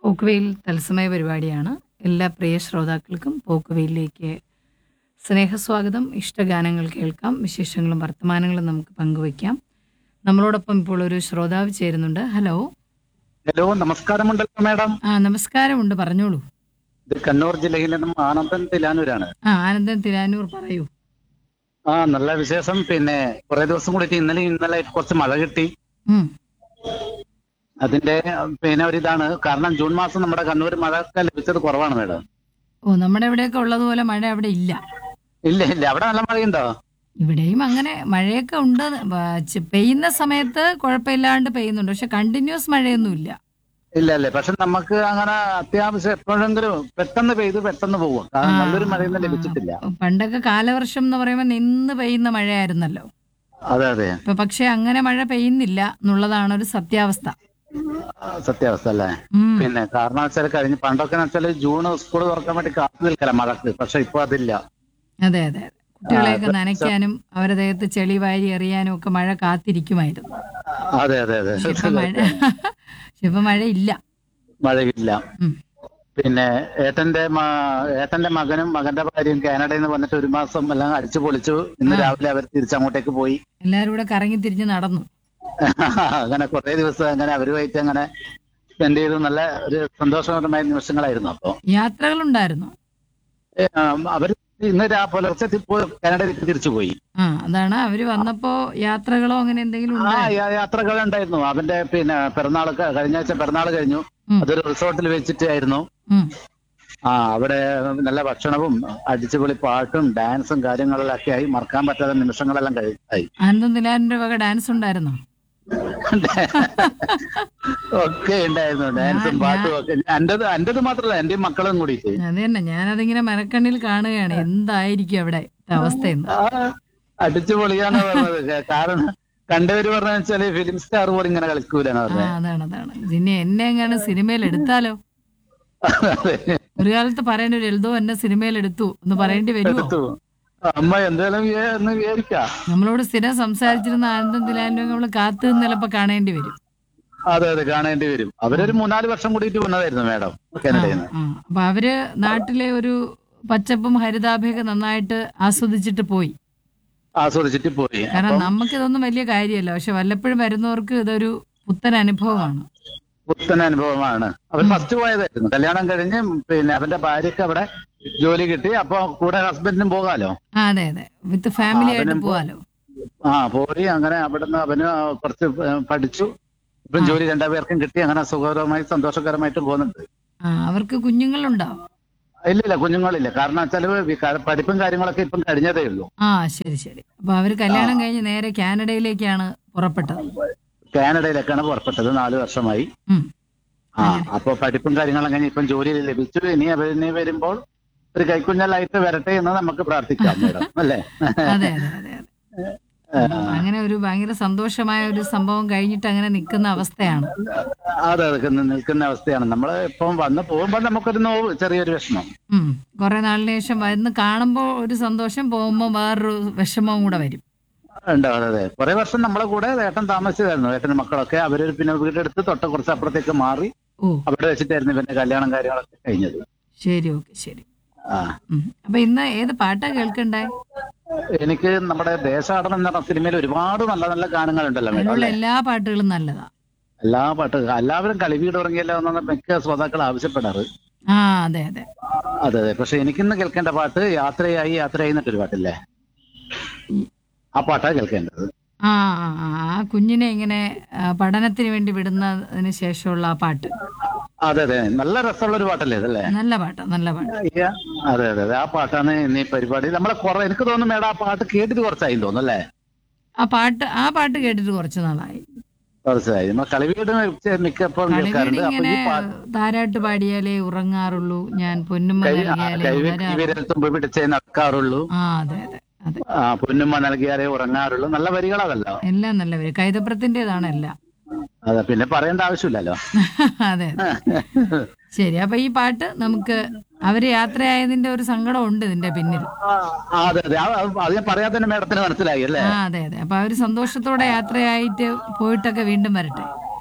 പോക്കുവെയിൽ തത്സമയ പരിപാടിയാണ് എല്ലാ പ്രിയ ശ്രോതാക്കൾക്കും പോക്കുവെയിലേക്ക് സ്നേഹസ്വാഗതം ഇഷ്ടഗാനങ്ങൾ കേൾക്കാം വിശേഷങ്ങളും വർത്തമാനങ്ങളും നമുക്ക് പങ്കുവയ്ക്കാം നമ്മളോടൊപ്പം ഇപ്പോൾ ഒരു ശ്രോതാവ് ചേരുന്നുണ്ട് ഹലോ ഹലോ നമസ്കാരമുണ്ടല്ലോ മാഡം ആ നമസ്കാരമുണ്ട് പറഞ്ഞോളൂ ഇത് കണ്ണൂർ ജില്ലയിൽ നിന്നും ആനന്ദൻ തിലാനൂരാണ് ആ ആനന്ദൻ തിരാനൂർ പറയൂ ആ നല്ല വിശേഷം പിന്നെ കുറെ ദിവസം കൂടി ഇന്നലെ ഇന്നലെ കുറച്ച് മഴ കിട്ടി ഉം. അതിന്റെ പിന്നെ ഒരു ഇതാണ് കാരണം ജൂൺ മാസം നമ്മുടെ കണ്ണൂർ മഴയൊക്കെ ലഭിച്ചത് കുറവാണ് മാഡം ഓ നമ്മുടെ ഇവിടെയൊക്കെ ഉള്ളതുപോലെ മഴ അവിടെ ഇല്ല ഇല്ല ഇല്ല അവിടെ നല്ല മഴയുണ്ടോ ഇവിടെയും അങ്ങനെ മഴയൊക്കെ ഉണ്ട് വ- ചെ- പെയ്യുന്ന സമയത്ത് കുഴപ്പമില്ലാണ്ട് പെയ്യുന്നുണ്ട് പക്ഷെ കണ്ടിന്യൂസ് മഴയൊന്നുമില്ല ഇല്ല അല്ലേ പക്ഷെ നമുക്ക് അങ്ങനെ അത്യാവശ്യം എപ്പോഴെങ്കിലും പെട്ടെന്ന് പെയ്ത് പെട്ടെന്ന് പോകും കാരണം നല്ലൊരു മഴയൊന്നും ലഭിച്ചിട്ടില്ല പണ്ടൊക്കെ കാലവർഷം എന്ന് പറയുമ്പോൾ നിന്ന് പെയ്യുന്ന മഴയായിരുന്നല്ലോ അതെ അതെ ഇപ്പൊ പക്ഷെ അങ്ങനെ മഴ പെയ്യുന്നില്ല എന്നുള്ളതാണ് ഒരു സത്യാവസ്ഥ ആ, സത്യാവസ്ഥ അല്ലേ ഉം. പിന്നെ കാരണം വെച്ചാൽ കഴിഞ്ഞ് പണ്ടൊക്കെ വെച്ചാൽ ജൂൺ സ്കൂൾ തുറക്കാൻ വേണ്ടി കാത്തു നിൽക്കല മഴക്ക് പക്ഷെ ഇപ്പൊ അതില്ല അതെ അതെ അതെ കുട്ടികളെയൊക്കെ നനയ്ക്കാനും അവരുടെ ദേഹത്ത് ചെളി വാരി എറിയാനും ഒക്കെ മഴ കാത്തിരിക്കുമായിരുന്നു അതെ അതെ അതെ പക്ഷെ ഇപ്പൊ മഴ പക്ഷെ ഇപ്പൊ മഴ ഇല്ല മഴയില്ല ഉം. പിന്നെ ഏട്ടന്റെ മ- ഏട്ടന്റെ മകനും മകന്റെ ഭാര്യയും കാനഡയിൽ നിന്ന് വന്നിട്ട് ഒരു മാസം എല്ലാം അടിച്ചു പൊളിച്ചു ഇന്ന് രാവിലെ അവർ തിരിച്ചങ്ങോട്ടേക്ക് പോയി എല്ലാരും കൂടെ കറങ്ങി തിരിഞ്ഞ് നടന്നു അങ്ങനെ കുറെ ദിവസം അങ്ങനെ അവരുമായിട്ട് അങ്ങനെ സ്പെൻഡ് ചെയ്ത് നല്ല ഒരു സന്തോഷകരമായ നിമിഷങ്ങളായിരുന്നു അപ്പൊ യാത്രകളുണ്ടായിരുന്നു ഏ, ആ, അവര് ഇന്ന് രാ പുലർച്ചെ തി- പോ- കാനഡയിലേക്ക് തിരിച്ചു പോയി ആ അതാണ് അവര് വന്നപ്പോ യാത്രകളോ അങ്ങനെ എന്തെങ്കിലും ആ ഉണ്ടായി യാ- യാത്രകൾ ഉണ്ടായിരുന്നു അവന്റെ പിന്നെ പിറന്നാൾ കഴിഞ്ഞ ആഴ്ച പിറന്നാൾ കഴിഞ്ഞു ഉം. അതൊരു റിസോർട്ടിൽ വെച്ചിട്ടായിരുന്നു ഉം. ആ അവിടെ നല്ല ഭക്ഷണവും അടിച്ചുപൊളി പാട്ടും ഡാൻസും കാര്യങ്ങളെല്ലാം ഒക്കെ ആയി മറക്കാൻ പറ്റാത്ത നിമിഷങ്ങളെല്ലാം കഴിച്ചായി ആനന്ദൻ നിലാലിന്റെ വക ഡാൻസ് ഉണ്ടായിരുന്നോ ഒക്കെ ഉണ്ടായിരുന്നു ഡാൻസും പാട്ടും ഒക്കെ എന്റേത് എന്റേത് മാത്രമല്ല എന്റെ മക്കളും കൂടിയിട്ട് അത് തന്നെ ഞാനതിങ്ങനെ മനക്കണ്ണിൽ കാണുകയാണ് എന്തായിരിക്കും അവിടെ അവസ്ഥയെന്ന് ആ, അടിച്ചു പൊളിയാന്ന് പറഞ്ഞത് കാരണം കണ്ടവര് പറഞ്ഞ വെച്ചാല് ഫിലിം സ്റ്റാർ പോലെ ഇങ്ങനെ കളിക്കൂലെന്ന് ആ പറഞ്ഞത് അതാണ് അതാണ് പിന്നെ എന്നെ എങ്ങനെ സിനിമയിൽ എടുത്താലോ ഒരു കാലത്ത് പറയേണ്ട ഒരു എൽദോ എന്നെ സിനിമയിൽ എടുത്തു എന്ന് പറയേണ്ടി വരുമോ എടുത്തു അമ്മ എന്തായാലും വിചാ- എന്ന് വിചാരിക്കാം നമ്മളോട് സ്ഥിരം സംസാരിച്ചിരുന്ന ആനന്ദം ദിലാലിനെ നമ്മൾ കാത്തു നിന്ന് ചിലപ്പോ കാണേണ്ടി വരും അതെ അതെ കാണേണ്ടി വരും അവരൊരു മൂന്നാല് വർഷം കൂടിയിട്ട് വന്നതായിരുന്നു മാഡം കാനഡയിൽ നിന്ന് ആ അപ്പൊ അവര് നാട്ടിലെ ഒരു പച്ചപ്പും ഹരിതാഭയൊക്കെ നന്നായിട്ട് ആസ്വദിച്ചിട്ട് പോയി ആസ്വദിച്ചിട്ട് പോയി കാരണം നമുക്കിതൊന്നും വലിയ കാര്യമല്ല പക്ഷെ വല്ലപ്പോഴും വരുന്നവർക്ക് ഇതൊരു പുത്തൻ അനുഭവമാണ് പുത്തൻ അനുഭവമാണ് അവൻ ഫസ്റ്റ് പോയതായിരുന്നു കല്യാണം കഴിഞ്ഞ് പിന്നെ അവന്റെ ഭാര്യക്ക് അവിടെ ജോലി കിട്ടി അപ്പൊ കൂടെ ഹസ്ബൻഡിനും പോകാലോ ആ അതെ അതെ വിത്ത് ഫാമിലി ആയിട്ട് അവനും പോ- പോവാലോ ആ പോയി അങ്ങനെ അവിടുന്ന് അവന് കുറച്ച് പഠിച്ചു ഇപ്പം ജോലി രണ്ടുപേർക്കും കിട്ടി അങ്ങനെ സുഖകരമായി സന്തോഷകരമായിട്ട് പോകുന്നുണ്ട് ആ അവർക്ക് കുഞ്ഞുങ്ങളുണ്ടോ ഇല്ല ഇല്ല കുഞ്ഞുങ്ങളില്ല കാരണം വെച്ചാല് പഠിപ്പും കാര്യങ്ങളൊക്കെ ഇപ്പം കഴിഞ്ഞതേ ഉള്ളൂ ആ ശരി ശരി അപ്പൊ അവര് കല്യാണം കഴിഞ്ഞ് നേരെ കാനഡയിലേക്കാണ് പുറപ്പെട്ടത് കാനഡയിലേക്കാണ് പുറപ്പെട്ടത് നാല് വർഷമായി ഉം. ആ അപ്പൊ പഠിപ്പും കാര്യങ്ങളും കഴിഞ്ഞ് ഇപ്പം ജോലി ലഭിച്ചു ഇനി അവർ ഇനി വരുമ്പോൾ ഒരു കൈക്കുഞ്ഞലായിട്ട് വരട്ടെ എന്ന് നമുക്ക് പ്രാർത്ഥിക്കാം മേഡം അല്ലേ അതെ അതെ അതെ അതെ അങ്ങനെ ഒരു ഭയങ്കര സന്തോഷമായ ഒരു സംഭവം കഴിഞ്ഞിട്ട് അങ്ങനെ നിൽക്കുന്ന അവസ്ഥയാണ് അതെ അതൊക്കെ നിൽക്കുന്ന അവസ്ഥയാണ് നമ്മൾ ഇപ്പം വന്ന് പോകുമ്പോൾ നമുക്കൊരു നോവ് ചെറിയൊരു വിഷമം ഉം കുറെ നാളിന് ശേഷം വന്ന് കാണുമ്പോൾ ഒരു സന്തോഷം പോകുമ്പോൾ വേറൊരു വിഷമവും കൂടെ വരും ഉണ്ടാവും അതെ അതെ കുറെ വർഷം നമ്മളെ കൂടെ ഏട്ടൻ താമസിച്ചതായിരുന്നു ഏട്ടൻ്റെ മക്കളൊക്കെ അവര് പിന്നെ വീടെടുത്ത് തൊട്ട് കുറച്ച് അപ്പുറത്തേക്ക് മാറി ഓ അവിടെ വെച്ചിട്ടായിരുന്നു ഇവന്റെ കല്യാണം കാര്യങ്ങളൊക്കെ കഴിഞ്ഞത് ശരി ഓക്കെ ശരി ആ ഉം. അപ്പൊ ഇന്ന് ഏത് പാട്ടാ കേൾക്കണ്ടേ എനിക്ക് നമ്മുടെ ദേശാടനം എന്ന് പറഞ്ഞ സിനിമയിൽ ഒരുപാട് നല്ല നല്ല ഗാനങ്ങളുണ്ടല്ലോ മേഡം അതിലുള്ള അല്ലേ എല്ലാ പാട്ടുകളും നല്ലതാ എല്ലാ പാട്ട് എല്ലാവരും കളിവീട് തുടങ്ങിയല്ലോ എന്നാണ് മിക്ക ശ്രോതാക്കൾ ആവശ്യപ്പെടാറ് ആ അതെ അതെ അതെ അതെ പക്ഷെ എനിക്കിന്ന് കേൾക്കേണ്ട പാട്ട് യാത്രയായി യാത്രയായി എന്നിട്ടൊരു പാട്ടില്ലേ ആ പാട്ടാ കേൾക്കേണ്ടത് ആ ആ, ആ, ആ കുഞ്ഞിനെ ഇങ്ങനെ ആ, പഠനത്തിന് വേണ്ടി വിടുന്നതിന് ശേഷമുള്ള ആ പാട്ട് അതെ അതെ നല്ല രസമുള്ള ഒരു പാട്ടല്ലേ ഇതല്ലേ നല്ല പാട്ടാ നല്ല പാട്ട് അയ്യ, അതെ അതെ അതെ ആ പാട്ടാണ് ഇന്ന് ഈ പരിപാടി നമ്മളെ കുറെ എനിക്ക് തോന്നുന്നു മേഡം ആ പാട്ട് കേട്ടിട്ട് കുറച്ചായി തോന്നുന്നു അല്ലേ ആ പാട്ട് ആ പാട്ട് കേട്ടിട്ട് കുറച്ച് നാളായി കുറച്ചായി നമ്മൾ കളിവീട് മിക്കപ്പോഴും കളിവീട് കേൾക്കാറുണ്ട് അപ്പൊ ഇങ്ങനെ ഈ പാട്ട് താരാട്ട് പാടിയാലേ ഉറങ്ങാറുള്ളൂ ഞാൻ പൊന്നുമ്മ കൈ- ആ, നൽകിയാലേ കൈ- ഉണരാറുള്ളൂ കൈവിരൽ തുമ്പ് പിടിച്ചേ നടക്കാറുള്ളൂ ആ അതെ അതെ അതെ ആ പൊന്നുമ്മ നൽകിയാലേ ഉറങ്ങാറുള്ളൂ നല്ല വരികളതല്ലോ എല്ലാം നല്ല പേര് കൈതപ്രത്തിൻ്റെതാണ് എല്ലാം അതെ പിന്നെ പറയേണ്ട ആവശ്യമില്ലല്ലോ അതെ അതെ ശരി അപ്പൊ ഈ പാട്ട് നമുക്ക് അവര് യാത്രയായതിന്റെ ഒരു സങ്കടം ഉണ്ട് ഇതിന്റെ പിന്നിൽ ആ, ആ, അതെ അതെ ആ, അത് ഞാൻ പറയാതെ തന്നെ മേഡത്തിന് മനസ്സിലായി അല്ലേ ആ അതെ അതെ അപ്പൊ അവര് സന്തോഷത്തോടെ യാത്രയായിട്ട് പോയിട്ടൊക്കെ വീണ്ടും വരട്ടെ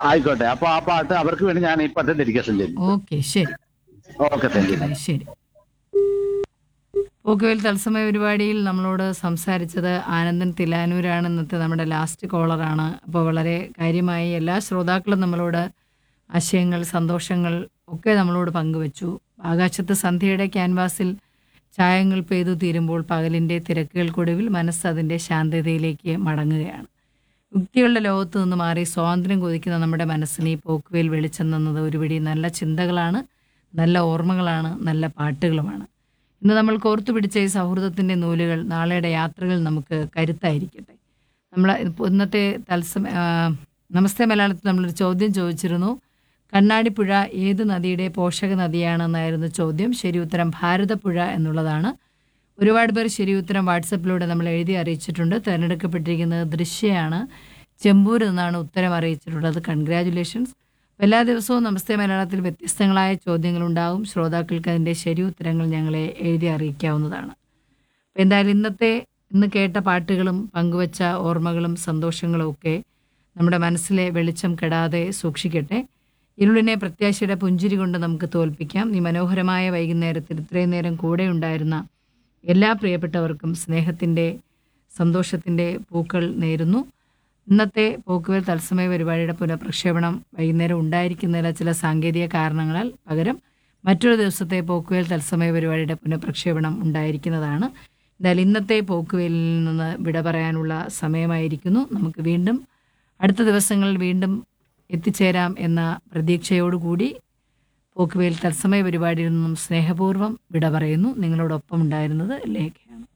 ആയിക്കോട്ടെ അപ്പൊ ആ പാട്ട് അവർക്ക് വേണ്ടി ഞാൻ ഈ പാട്ട് ഡെഡിക്കേഷൻ ചെയ്യുന്നു ഓക്കെ ശരി ഓക്കെ താങ്ക് യു ബൈ, ശരി പോക്കുവേൽ തത്സമയ പരിപാടിയിൽ നമ്മളോട് സംസാരിച്ചത് ആനന്ദൻ തിലാനൂരാണ് ഇന്നത്തെ നമ്മുടെ ലാസ്റ്റ് കോളറാണ് അപ്പോൾ വളരെ കാര്യമായി എല്ലാ ശ്രോതാക്കളും നമ്മളോട് ആശയങ്ങൾ സന്തോഷങ്ങൾ ഒക്കെ നമ്മളോട് പങ്കുവച്ചു ആകാശത്ത് സന്ധ്യയുടെ ക്യാൻവാസിൽ ചായങ്ങൾ പെയ്തു തീരുമ്പോൾ പകലിൻ്റെ തിരക്കുകൾക്കൊടുവിൽ മനസ്സ് അതിൻ്റെ ശാന്തതയിലേക്ക് മടങ്ങുകയാണ് യുക്തികളുടെ ലോകത്ത് നിന്ന് മാറി സ്വാതന്ത്ര്യം കൊതിക്കുന്ന നമ്മുടെ മനസ്സിന് ഈ പോക്കുവേൽ വെളിച്ചം തന്നത് ഒരുപിടി നല്ല ചിന്തകളാണ് നല്ല ഓർമ്മകളാണ് നല്ല പാട്ടുകളുമാണ് ഇന്ന് നമ്മൾ കോർത്തു പിടിച്ച ഈ സൗഹൃദത്തിൻ്റെ നൂലുകൾ നാളെയുടെ യാത്രകൾ നമുക്ക് കരുത്തായിരിക്കട്ടെ നമ്മൾ ഇപ്പൊ ഇന്നത്തെ തത്സമ ആ, നമസ്തേ മലയാളത്തിൽ നമ്മളൊരു ചോദ്യം ചോദിച്ചിരുന്നു കണ്ണാടിപ്പുഴ ഏത് നദിയുടെ പോഷക നദിയാണെന്നായിരുന്നു ചോദ്യം ശരി ഉത്തരം ഭാരതപ്പുഴ എന്നുള്ളതാണ് ഒരുപാട് പേർ ശരി ഉത്തരം വാട്സപ്പിലൂടെ നമ്മൾ എഴുതി അറിയിച്ചിട്ടുണ്ട് തിരഞ്ഞെടുക്കപ്പെട്ടിരിക്കുന്നത് ദൃശ്യയാണ് ചെമ്പൂർ നിന്നാണ് ഉത്തരം അറിയിച്ചിട്ടുള്ളത് കൺഗ്രാറ്റുലേഷൻസ് എല്ലാ ദിവസവും നമസ്തേ മലയാളത്തിൽ വ്യത്യസ്തങ്ങളായ ചോദ്യങ്ങളുണ്ടാവും ശ്രോതാക്കൾക്ക് അതിൻ്റെ ശരി ഉത്തരങ്ങൾ ഞങ്ങളെ എഴുതി അറിയിക്കാവുന്നതാണ് അപ്പോൾ എന്തായാലും ഇന്നത്തെ ഇന്ന് കേട്ട പാട്ടുകളും പങ്കുവച്ച ഓർമ്മകളും സന്തോഷങ്ങളും ഒക്കെ നമ്മുടെ മനസ്സിലെ വെളിച്ചം കെടാതെ സൂക്ഷിക്കട്ടെ ഇരുളിനെ പ്രത്യാശയുടെ പുഞ്ചിരി കൊണ്ട് നമുക്ക് തോൽപ്പിക്കാം ഈ മനോഹരമായ വൈകുന്നേരത്തിൽ ഇത്രയും നേരം കൂടെ ഉണ്ടായിരുന്ന എല്ലാ പ്രിയപ്പെട്ടവർക്കും സ്നേഹത്തിൻ്റെ സന്തോഷത്തിൻ്റെ പൂക്കൾ നേരുന്നു ഇന്നത്തെ പോക്കുവേൽ തത്സമയ പരിപാടിയുടെ പുനഃപ്രക്ഷേപണം വൈകുന്നേരം ഉണ്ടായിരിക്കുന്നില്ല ചില സാങ്കേതിക കാരണങ്ങളാൽ പകരം മറ്റൊരു ദിവസത്തെ പോക്കുവേൽ തത്സമയ പരിപാടിയുടെ പുനഃപ്രക്ഷേപണം ഉണ്ടായിരിക്കുന്നതാണ് എന്തായാലും ഇന്നത്തെ പോക്കുവേലിൽ നിന്ന് വിട പറയാനുള്ള സമയമായിരിക്കുന്നു നമുക്ക് വീണ്ടും അടുത്ത ദിവസങ്ങളിൽ വീണ്ടും എത്തിച്ചേരാം എന്ന പ്രതീക്ഷയോടുകൂടി പോക്കുവേൽ തത്സമയ പരിപാടിയിൽ നിന്നും സ്നേഹപൂർവ്വം വിട പറയുന്നു നിങ്ങളോടൊപ്പം ഉണ്ടായിരുന്നത് ലേഖയാണ്